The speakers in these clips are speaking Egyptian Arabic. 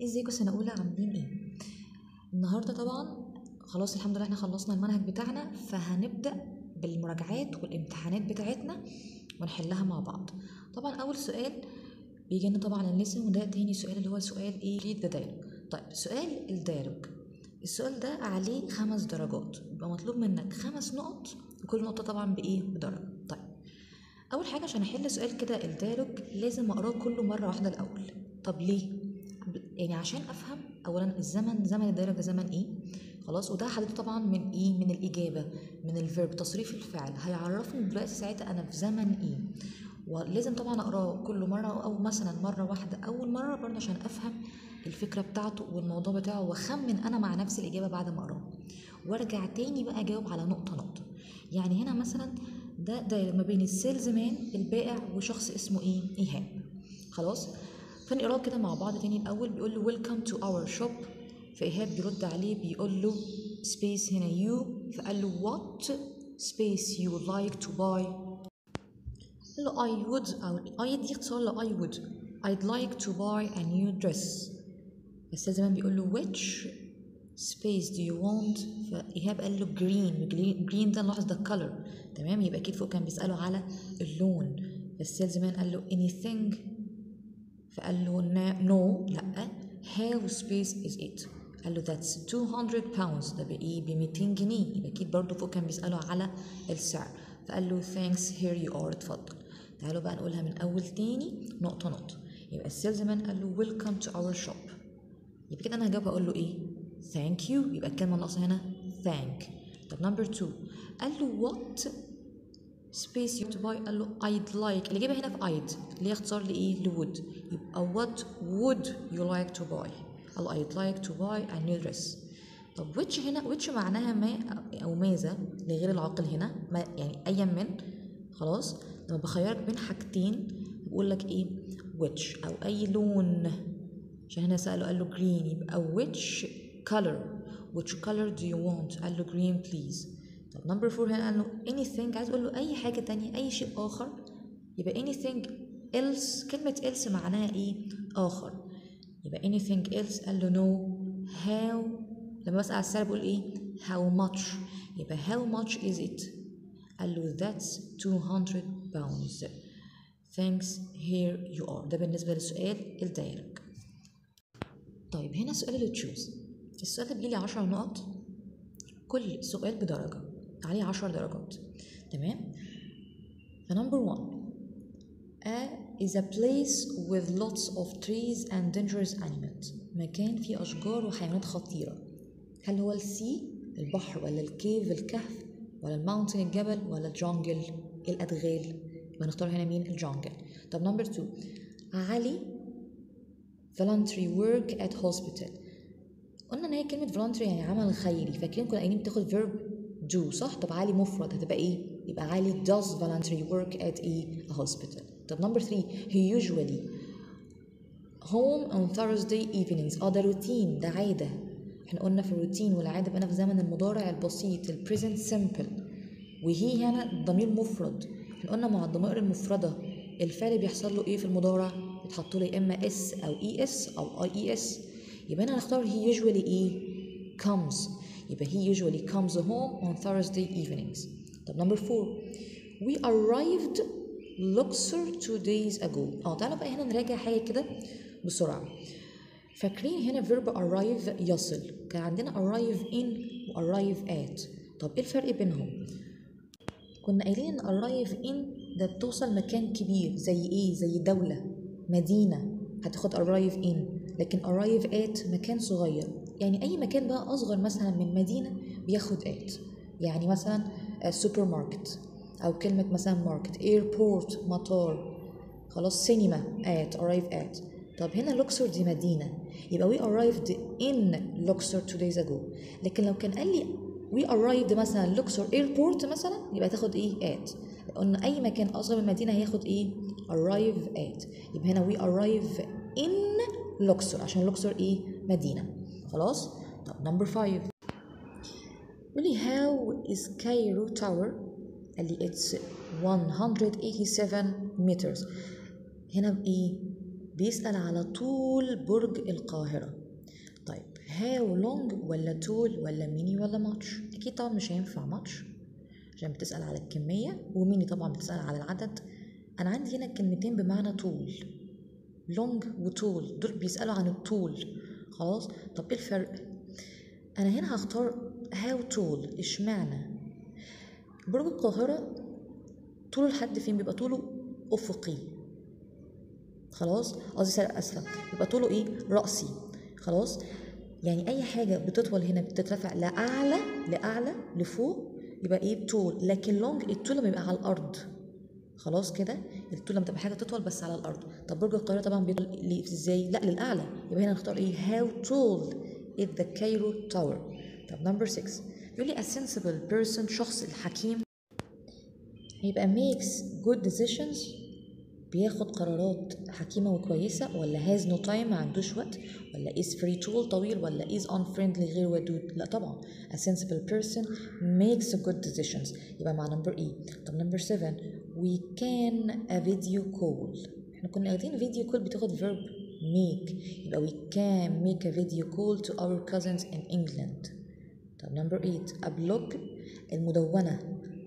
ازيكم سنة أولى عاملين ايه؟ النهاردة طبعا خلاص الحمد لله احنا خلصنا المنهج بتاعنا فهنبدأ بالمراجعات والامتحانات بتاعتنا ونحلها مع بعض طبعا أول سؤال بيجي لنا طبعا الليسن وده تاني سؤال اللي هو سؤال ايه read the dialogue طيب سؤال الديالوج السؤال ده عليه خمس درجات يبقى مطلوب منك خمس نقط وكل نقطة طبعا بإيه؟ بدرجة طيب أول حاجة عشان أحل سؤال كده الديالوج لازم أقراه كله مرة واحدة الأول طب ليه؟ يعني عشان افهم اولا الزمن زمن الدايره ده زمن ايه خلاص وده حدده طبعا من ايه من الاجابه من الفيرب تصريف الفعل هيعرفني دلوقتي ساعتها انا في زمن ايه ولازم طبعا اقراه كل مره او مثلا مره واحده اول مره برضه عشان افهم الفكره بتاعته والموضوع بتاعه واخمن انا مع نفسي الاجابه بعد ما اقراه وارجع تاني بقى اجاوب على نقطه نقطه يعني هنا مثلا ده ده ما بين السيلز مان البائع وشخص اسمه ايه ايهاب خلاص فنقراه كده مع بعض تاني الاول بيقول له ويلكم تو اور شوب فايهاب بيرد عليه بيقول له سبيس هنا يو فقال له وات سبيس يو لايك تو باي قال له I would أو I دي اختصار ل I would I'd like to buy a new dress بس زمان بيقول له which space do you want فإيهاب قال له green green ده نلاحظ ده color تمام يبقى أكيد فوق كان بيسأله على اللون بس زمان قال له anything فقال له no لا how space is it قال له that's 200 pounds ده بإيه ب 200 جنيه يبقى أكيد برضه فوق كان بيسأله على السعر فقال له thanks here you are اتفضل تعالوا بقى نقولها من أول تاني نقطة نقطة يبقى السيلز مان قال له welcome to our shop يبقى كده أنا هجاوب أقول له إيه thank you يبقى الكلمة الناقصة هنا thank طب نمبر 2 قال له what space you to buy قال له I'd like الإجابة هنا في I'd اللي هي اختصار لإيه لwould يبقى what would you like to buy قال له I'd like to buy a new dress طب which هنا which معناها ما أو ماذا لغير العاقل هنا ما يعني أيا من خلاص لما بخيرك بين حاجتين بقول لك إيه which أو أي لون عشان هنا سأله قال له green يبقى which color which color do you want قال له green please طب نمبر فور هنا قال له anything عايز اقول له اي حاجه تانية اي شيء اخر يبقى anything else كلمه else معناها ايه اخر يبقى anything else قال له no how لما بسال على السعر بقول ايه how much يبقى how much is it قال له that's 200 pounds thanks here you are ده بالنسبه للسؤال الدايركت طيب هنا السؤال اللي تشوز السؤال ده بيجيلي 10 نقط كل سؤال بدرجه عليه عشر درجات تمام فنمبر 1 A is a place with lots of trees and dangerous animals مكان فيه أشجار وحيوانات خطيرة هل هو السي البحر ولا الكيف الكهف ولا الماونتن الجبل ولا الجونجل الأدغال يبقى نختار هنا مين الجونجل طب نمبر 2 علي voluntary work at hospital قلنا ان هي كلمة voluntary يعني عمل خيري فاكرين كنا قايلين بتاخد verb do صح طب علي مفرد هتبقى ايه يبقى علي does voluntary work at a hospital طب number three he usually home on Thursday evenings اه ده روتين ده عادة احنا قلنا في الروتين والعادة بقى في زمن المضارع البسيط ال present simple وهي هنا ضمير مفرد احنا قلنا مع الضمائر المفردة الفعل بيحصل له ايه في المضارع بيتحط له يا اما اس او اي اس او اي اي اس يبقى انا هنختار he usually ايه comes يبقى he usually comes home on Thursday evenings طب number four we arrived Luxor two days ago اه تعالوا بقى هنا نراجع حاجة كده بسرعة فاكرين هنا verb arrive يصل كان عندنا arrive in و arrive at طب ايه الفرق بينهم كنا قايلين ان arrive in ده بتوصل مكان كبير زي ايه زي دولة مدينة هتاخد arrive in لكن arrive at مكان صغير يعني اي مكان بقى اصغر مثلا من مدينه بياخد ات يعني مثلا سوبر ماركت او كلمه مثلا ماركت ايربورت مطار خلاص سينما ات arrive at طب هنا لوكسور دي مدينه يبقى we arrived in لوكسور two days ago لكن لو كان قال لي we arrived مثلا لوكسور ايربورت مثلا يبقى تاخد ايه at قلنا اي مكان اصغر من مدينه هياخد ايه arrive at يبقى هنا we arrive in لوكسور عشان لوكسور ايه مدينه خلاص طب نمبر 5 قولي how is Cairo Tower قال لي it's 187 meters هنا بإيه بيسأل على طول برج القاهرة طيب هاو لونج ولا طول ولا ميني ولا ماتش أكيد طبعا مش هينفع ماتش عشان بتسأل على الكمية وميني طبعا بتسأل على العدد أنا عندي هنا كلمتين بمعنى طول لونج وطول دول بيسألوا عن الطول خلاص طب ايه الفرق أنا هنا هختار هاو طول اشمعنى برج القاهرة طوله لحد فين بيبقى طوله أفقي خلاص قصدي اسفه يبقى طوله ايه راسي خلاص يعني اي حاجه بتطول هنا بتترفع لاعلى لاعلى لفوق يبقى ايه طول لكن لونج الطول لما يبقى على الارض خلاص كده الطول لما تبقى حاجه تطول بس على الارض طب برج القاهره طبعا بيطول ليه ازاي لا للاعلى يبقى هنا نختار ايه how tall is the Cairo tower طب نمبر 6 بيقول لي a sensible person شخص الحكيم يبقى makes good decisions بياخد قرارات حكيمة وكويسة ولا has no time ما عندوش وقت ولا is free طول طويل ولا is unfriendly غير ودود لا طبعا a sensible person makes good decisions يبقى مع number E طب number 7 we can a video call احنا كنا واخدين فيديو كول بتاخد verb make يبقى we can make a video call to our cousins in England طب number 8 a blog المدونة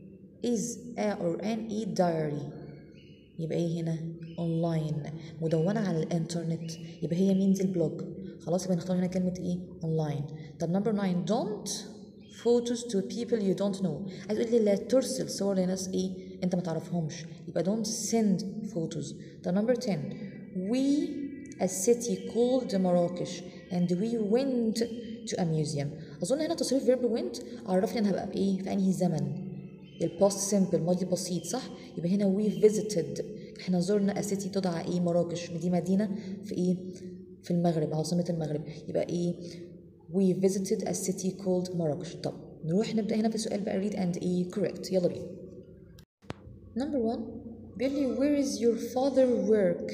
is a or an e diary يبقى ايه هنا اونلاين مدونه على الانترنت يبقى هي مينز البلوج خلاص يبقى نختار هنا كلمه ايه اونلاين طب نمبر 9 don't photos to people you don't know عايز تقول لي لا ترسل صور لناس ايه انت ما تعرفهمش يبقى don't send photos طب نمبر 10 we a city called Marrakesh and we went to a museum اظن هنا تصريف فيرب went عرفني انا هبقى بايه في انهي زمن الباست سيمبل ماضي بسيط صح يبقى هنا وي فيزيتد احنا زرنا اسيتي تدعى ايه مراكش دي مدينه في ايه في المغرب عاصمه المغرب يبقى ايه we visited a city called مراكش طب نروح نبدا هنا في سؤال بقى read and ايه correct يلا بينا number one بيقول لي where is your father work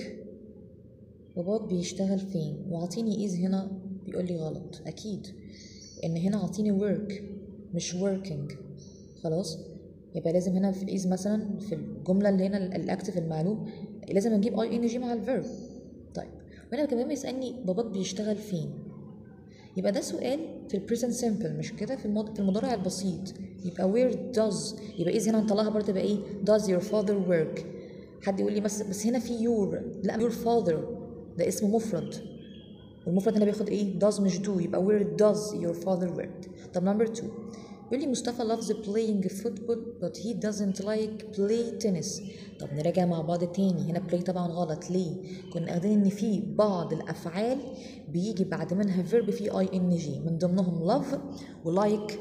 باباك بيشتغل فين واعطيني is هنا بيقول لي غلط اكيد ان هنا اعطيني work مش working خلاص يبقى لازم هنا في الايز مثلا في الجمله اللي هنا الاكتف المعلوم لازم اجيب اي ان جي مع الفيرب طيب وهنا كمان بيسالني باباك بيشتغل فين يبقى ده سؤال في البريزنت سيمبل مش كده في المض... في المضارع البسيط يبقى where does يبقى اذا هنا هنطلعها برضه تبقى ايه does your father work حد يقول لي بس بس هنا في your لا your father ده اسم مفرد والمفرد هنا بياخد ايه does مش do يبقى where does your father work طب نمبر 2 بيقول لي مصطفى loves playing football but he doesn't like play tennis طب نراجع مع بعض تاني هنا play طبعا غلط ليه كنا واخدين ان في بعض الافعال بيجي بعد منها verb فيه اي ان جي من ضمنهم love ولايك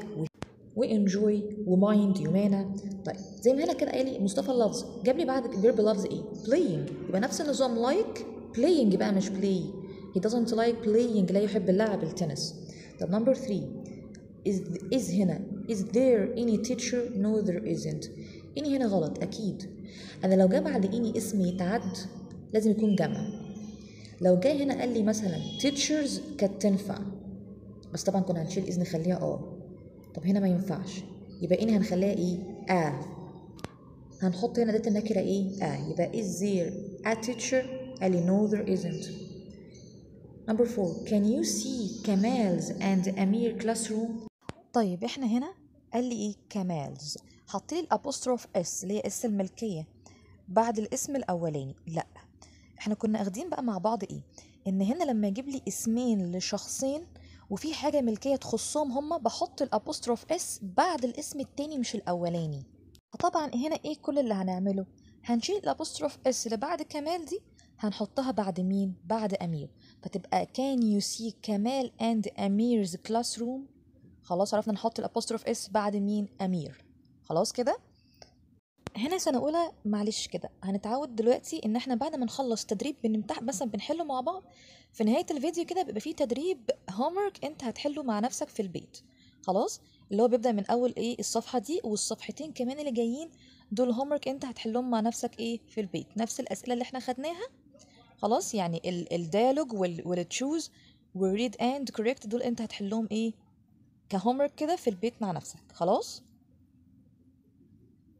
وانجوي ومايند يمانع طيب زي ما هنا كده قال لي مصطفى loves جاب لي بعد verb loves ايه playing يبقى نفس النظام like playing بقى مش play he doesn't like playing لا يحب اللعب التنس طب number 3 is is هنا is there any teacher no there isn't any هنا غلط اكيد انا لو جه بعد any اسم يتعد لازم يكون جمع لو جه هنا قال لي مثلا teachers كانت تنفع بس طبعا كنا هنشيل اذن نخليها اه طب هنا ما ينفعش يبقى اني هنخليها ايه اه هنحط هنا داتا النكره ايه اه يبقى is there a teacher قال لي no there isn't Number four, can you see Kamal's and Amir classroom? طيب احنا هنا قال لي ايه كمالز حط لي الابوستروف اس اللي هي اس الملكيه بعد الاسم الاولاني لا احنا كنا اخدين بقى مع بعض ايه ان هنا لما يجيب لي اسمين لشخصين وفي حاجه ملكيه تخصهم هما بحط الابوستروف اس بعد الاسم التاني مش الاولاني فطبعا هنا ايه كل اللي هنعمله هنشيل الابوستروف اس اللي بعد كمال دي هنحطها بعد مين بعد امير فتبقى can you see كمال and أمير's classroom خلاص عرفنا نحط الابوستروف اس بعد مين امير خلاص كده هنا سنه اولى معلش كده هنتعود دلوقتي ان احنا بعد ما نخلص تدريب بنمتح مثلا بنحله مع بعض في نهايه الفيديو كده بيبقى فيه تدريب هومورك انت هتحله مع نفسك في البيت خلاص اللي هو بيبدا من اول ايه الصفحه دي والصفحتين كمان اللي جايين دول هومورك انت هتحلهم مع نفسك ايه في البيت نفس الاسئله اللي احنا خدناها خلاص يعني الديالوج والتشوز والريد اند كوريكت دول انت هتحلهم ايه كهومورك كده في البيت مع نفسك خلاص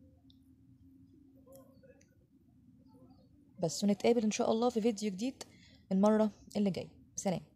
بس ونتقابل ان شاء الله في فيديو جديد المرة اللي جاية سلام